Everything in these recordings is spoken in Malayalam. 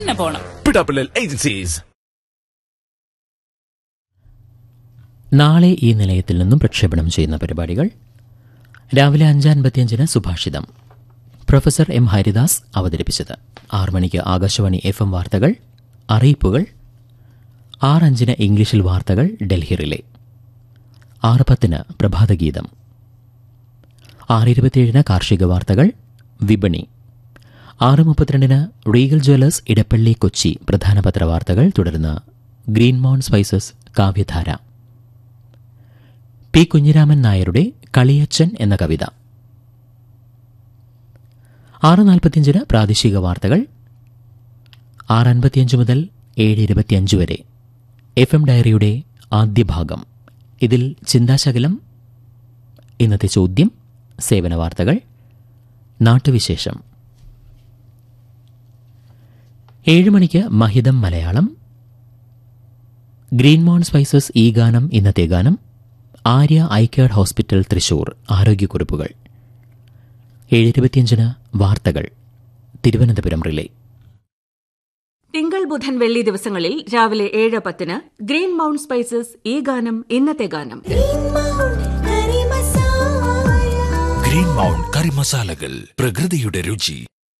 തന്നെ പോണം പിടാപ്പിള്ളൽ ഏജൻസീസ് നാളെ ഈ നിലയത്തിൽ നിന്നും പ്രക്ഷേപണം ചെയ്യുന്ന പരിപാടികൾ രാവിലെ അഞ്ച് അൻപത്തിയഞ്ചിന് സുഭാഷിതം പ്രൊഫസർ എം ഹരിദാസ് അവതരിപ്പിച്ചത് ആറ് മണിക്ക് ആകാശവാണി എഫ് എം വാർത്തകൾ അറിയിപ്പുകൾ ആറ് അഞ്ചിന് ഇംഗ്ലീഷിൽ വാർത്തകൾ ഡൽഹി റിലേ ആറ് പത്തിന് പ്രഭാതഗീതം ആറ് ഇരുപത്തിയേഴിന് കാർഷിക വാർത്തകൾ വിപണി ആറ് മുപ്പത്തിരണ്ടിന് റീഗൽ ജ്വല്ലേഴ്സ് ഇടപ്പള്ളി കൊച്ചി പ്രധാന പത്രവാർത്തകൾ തുടർന്ന് green mount spices Kavyadhara P Kunhiraman നായരുടെ കളിയച്ചൻ എന്ന കവിത ആറ് നാൽപ്പത്തിയഞ്ചിന് പ്രാദേശിക വാർത്തകൾ ആറ് അൻപത്തിയഞ്ച് മുതൽ ഏഴ് ഇരുപത്തിയഞ്ച് വരെ എഫ് എം ഡയറിയുടെ ആദ്യ ഭാഗം ഇതിൽ ചിന്താശകലം ഇന്നത്തെ ചോദ്യം സേവന വാർത്തകൾ നാട്ടുവിശേഷം ഏഴ് മണിക്ക് മഹിതം മലയാളം ഗ്രീൻ മോൺ സ്പൈസസ് ഈ ഗാനം ഇന്നത്തെ ഗാനം ആര്യ ഐക്കേർഡ് ഹോസ്പിറ്റൽ തൃശൂർ ആരോഗ്യക്കുറിപ്പുകൾ ഏഴ് ഇരുപത്തിയഞ്ചിന് വാർത്തകൾ തിരുവനന്തപുരം റിലേ തിങ്കൾ ബുധൻ വെള്ളി ദിവസങ്ങളിൽ രാവിലെ ഏഴ് പത്തിന് ഗ്രീൻ മൗണ്ട് സ്പൈസസ് ഈ ഗാനം ഇന്നത്തെ ഗാനം ഗ്രീൻ മൗണ്ട് കറി മസാലകൾ പ്രകൃതിയുടെ രുചി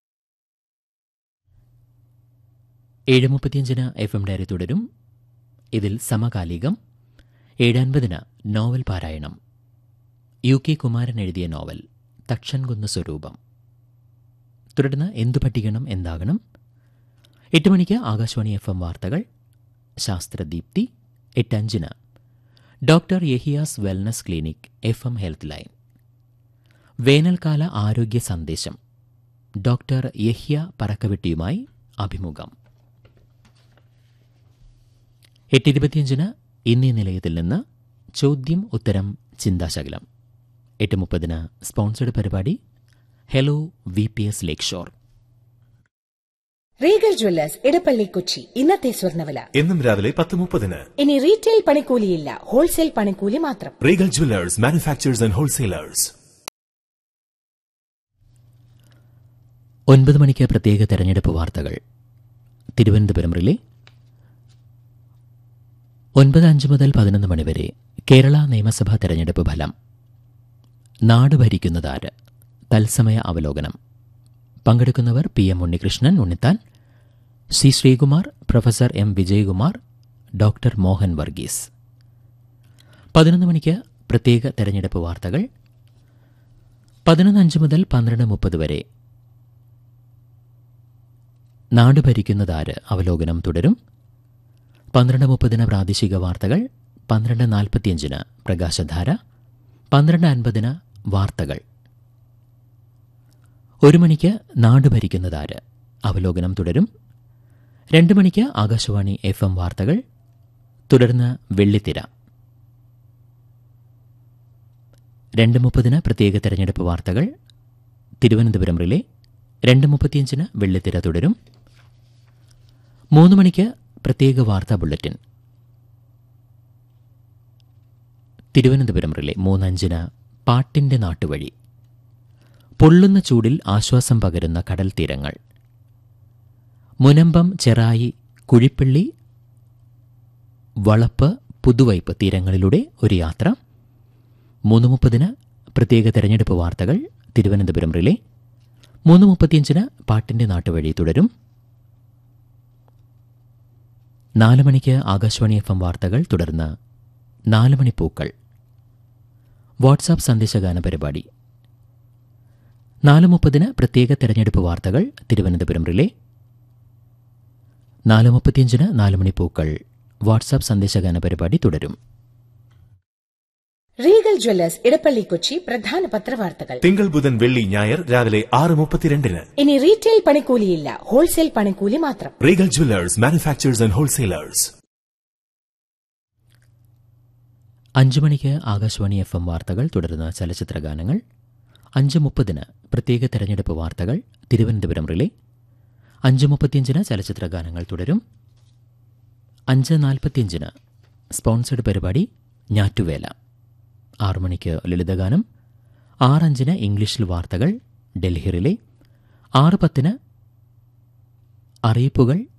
ഏഴ് മുപ്പത്തിയഞ്ചിന് എഫ് എം ഡയറി തുടരും ഇതിൽ സമകാലികം ഏഴ് അൻപതിന് നോവൽ പാരായണം യു കെ കുമാരൻ എഴുതിയ നോവൽ തക്ഷൻകുന്ന് സ്വരൂപം തുടർന്ന് എന്തു പഠിക്കണം എന്താകണം എട്ട് മണിക്ക് ആകാശവാണി എഫ് എം വാർത്തകൾ ശാസ്ത്രദീപ്തി എട്ടഞ്ചിന് doctor Yahiya's wellness clinic F M health line വേനൽക്കാല ആരോഗ്യ സന്ദേശം ഡോക്ടർ യഹ്യ പറക്കവെട്ടിയുമായി അഭിമുഖം എട്ട് ഇരുപത്തിയഞ്ചിന് ഇന്നീ നിലയത്തിൽ നിന്ന് ചോദ്യം ഉത്തരം ചിന്താശകലം എട്ട് മുപ്പതിന് സ്പോൺസർഡ് പരിപാടി hello V P S lakeshore Regal jewellers Edappally Kochi ഇന്നത്തെ സ്വർണ്ണവില എന്നും രാവിലെ പത്ത് മുപ്പതിന് ഇനി റീറ്റെയിൽ പണിക്കൂലിയില്ല ഹോൾസെയിൽ പണിക്കൂലി മാത്രം Regal jewellers manufacturers and wholesalers ഒൻപത് മണിക്ക് പ്രത്യേക തെരഞ്ഞെടുപ്പ് വാർത്തകൾ തിരുവനന്തപുരം റിലേ ഒൻപത് അഞ്ച് മുതൽ പതിനൊന്ന് മണിവരെ കേരള നിയമസഭാ തെരഞ്ഞെടുപ്പ് ഫലം നാട് ഭരിക്കുന്നതാര് തത്സമയ അവലോകനം പങ്കെടുക്കുന്നവർ P M Unnikrishnan Unnithan C Sreekumar professor M Vijayakumar doctor Mohan Varghese പതിനൊന്ന് മണിക്ക് പ്രത്യേക തെരഞ്ഞെടുപ്പ് വാർത്തകൾ പതിനൊന്ന് അഞ്ച് മുതൽ പന്ത്രണ്ട് മുപ്പത് വരെ നാട് ഭരിക്കുന്നതാര് അവലോകനം തുടരും പന്ത്രണ്ട് മുപ്പതിന് പ്രാദേശിക വാർത്തകൾ പന്ത്രണ്ട് നാൽപ്പത്തിയഞ്ചിന് പ്രകാശധാര പന്ത്രണ്ട് അൻപതിന് വാർത്തകൾ ഒരു മണിക്ക് നാട് ഭരിക്കുന്നതാര് അവലോകനം തുടരും രണ്ട് മണിക്ക് ആകാശവാണി എഫ് എം വാർത്തകൾ തുടർന്ന് വെള്ളിത്തിര രണ്ട് മുപ്പതിന് പ്രത്യേക തെരഞ്ഞെടുപ്പ് വാർത്തകൾ തിരുവനന്തപുരം റിലേ രണ്ട് മുപ്പത്തിയഞ്ചിന് വെള്ളിത്തിര തുടരും മൂന്ന് മണിക്ക് പ്രത്യേക വാർത്താ ബുള്ളറ്റിൻ തിരുവനന്തപുരം റിലേ മൂന്നഞ്ചിന് പാട്ടിന്റെ നാട്ടുവഴി പൊള്ളുന്ന ചൂടിൽ ആശ്വാസം പകരുന്ന കടൽ തീരങ്ങൾ മുനമ്പം ചെറായി കുഴിപ്പള്ളി വളപ്പ് പുതുവൈപ്പ് തീരങ്ങളിലൂടെ ഒരു യാത്ര മൂന്ന് മുപ്പതിന് പ്രത്യേക തെരഞ്ഞെടുപ്പ് വാർത്തകൾ തിരുവനന്തപുരം റിലേ മൂന്ന് മുപ്പത്തിയഞ്ചിന് പാട്ടിന്റെ നാട്ടുവഴി തുടരും നാല് മണിക്ക് ആകാശവാണി എഫ് എം വാർത്തകൾ തുടർന്ന് നാല് മണി പൂക്കൾ വാട്സാപ്പ് സന്ദേശഗാന പരിപാടി നാല് മുപ്പതിന് പ്രത്യേക തെരഞ്ഞെടുപ്പ് വാർത്തകൾ തിരുവനന്തപുരം റിലേ നാല് മുപ്പത്തിയഞ്ചിന് നാല് മണി പൂക്കൾ വാട്സാപ്പ് സന്ദേശഗാന പരിപാടി തുടരും റീഗൽ ജ്വല്ലേഴ്സ് ഇടപ്പള്ളി കൊച്ചി പ്രധാന പത്രവാർത്തകൾ തിങ്കൾ ബുധൻ വെള്ളി ഞായർ രാവിലെ ആറ് മുപ്പത്തിരണ്ടിന് ഇനി റീറ്റെയിൽ പണിക്കൂലിയില്ല ഹോൾസെയിൽ പണിക്കൂലി മാത്രം Regal jewellers manufacturers and wholesalers അഞ്ചു മണിക്ക് ആകാശവാണി എഫ് എം വാർത്തകൾ തുടർന്ന് ചലച്ചിത്ര ഗാനങ്ങൾ അഞ്ച് മുപ്പതിന് പ്രത്യേക തെരഞ്ഞെടുപ്പ് വാർത്തകൾ തിരുവനന്തപുരം റിലേ അഞ്ച് മുപ്പത്തിയഞ്ചിന് ചലച്ചിത്ര ഗാനങ്ങൾ തുടരും അഞ്ച് നാൽപ്പത്തിയഞ്ചിന് സ്പോൺസർഡ് പരിപാടി ഞാറ്റുവേല ആറു മണിക്ക് ലളിതഗാനം ആറഞ്ചിന് ഇംഗ്ലീഷിൽ വാർത്തകൾ ഡൽഹി റിലേ ആറ് പത്തിന് അറിയിപ്പുകൾ